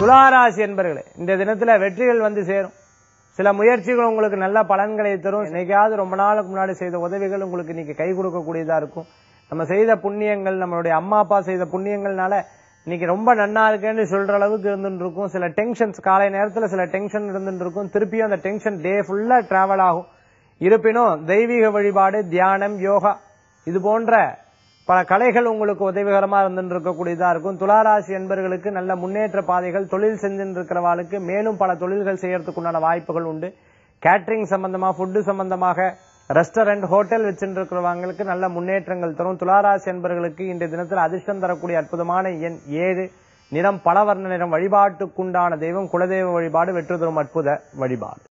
துளாராசி என்பர்களே இந்த தினத்துல வெற்றிகள் வந்து சேரும் சில முயற்சிகள் உங்களுக்கு நல்ல பலன்களை தரும் என்னைக்காவது ரொம்ப நாளுக்கு முன்னாடி செய்த உதவிகள் உங்களுக்கு இன்னைக்கு கை கொடுக்கக்கூடியதா இருக்கும் நம்ம செய்த புண்ணியங்கள் நம்மளுடைய அம்மா அப்பா செய்த புண்ணியங்கள்னால இன்னைக்கு ரொம்ப நன்னா இருக்கேன்னு சொல்ற அளவுக்கு இருந்துட்டு இருக்கும் சில டென்ஷன்ஸ் காலை நேரத்துல சில டென்ஷன் இருந்துட்டு இருக்கும் திருப்பியும் அந்த டென்ஷன் டே ஃபுல்லா டிராவல் ஆகும் இருப்பினும் தெய்வீக வழிபாடு தியானம் யோகா இது போன்ற பல கலைகள் உங்களுக்கு உதவிகரமா இருந்துட்டு இருக்கக்கூடியதா இருக்கும் துளாராசி என்பவர்களுக்கு நல்ல முன்னேற்ற பாதைகள் தொழில் செஞ்சுட்டு இருக்கிறவாளுக்கு மேலும் பல தொழில்கள் செய்யறதுக்கு உண்டான வாய்ப்புகள் உண்டு கேட்டரிங் சம்பந்தமா ஃபுட்டு சம்பந்தமாக ரெஸ்டாரண்ட் ஹோட்டல் வச்சுட்டு இருக்கிறவங்களுக்கு நல்ல முன்னேற்றங்கள் தரும் துளாராசி என்பவர்களுக்கு இன்றைய தினத்தில் அதிர்ஷ்டம் தரக்கூடிய அற்புதமான எண் ஏழு நிறம் பலவர்ண நிறம் வழிபாட்டுக்குண்டான தெய்வம் குலதெய்வ வழிபாடு வெற்றி தரும் அற்புத வழிபாடு